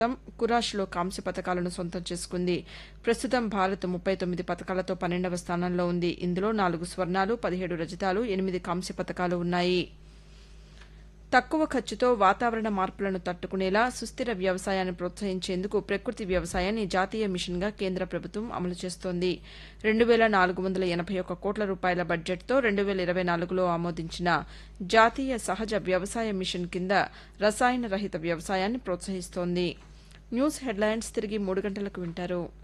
కురాష్లో కాంస్య పతకాలను సొంతం చేసుకుంది ప్రస్తుతం భారత్ ముప్పై తొమ్మిది పతకాలతో పన్నెండవ స్థానంలో ఉంది ఇందులో నాలుగు స్వర్ణాలు పదిహేడు రజతాలు ఎనిమిది కాంస్య పతకాలు ఉన్నాయి తక్కువ ఖర్చుతో వాతావరణ మార్పులను తట్టుకునేలా సుస్థిర వ్యవసాయాన్ని ప్రోత్సహించేందుకు ప్రకృతి వ్యవసాయాన్ని జాతీయ మిషన్గా కేంద్ర ప్రభుత్వం అమలు చేస్తోంది రెండు వేల నాలుగు వందల ఎనభై ఒక్క కోట్ల రూపాయల బడ్జెట్తో రెండు వేల ఇరవై నాలుగులో ఆమోదించిన జాతీయ సహజ వ్యవసాయ మిషన్ కింద రసాయన రహిత వ్యవసాయాన్ని ప్రోత్సహిస్తోంది న్యూస్ హెడ్లైన్స్ తిరిగి మూడు గంటలకు వింటారు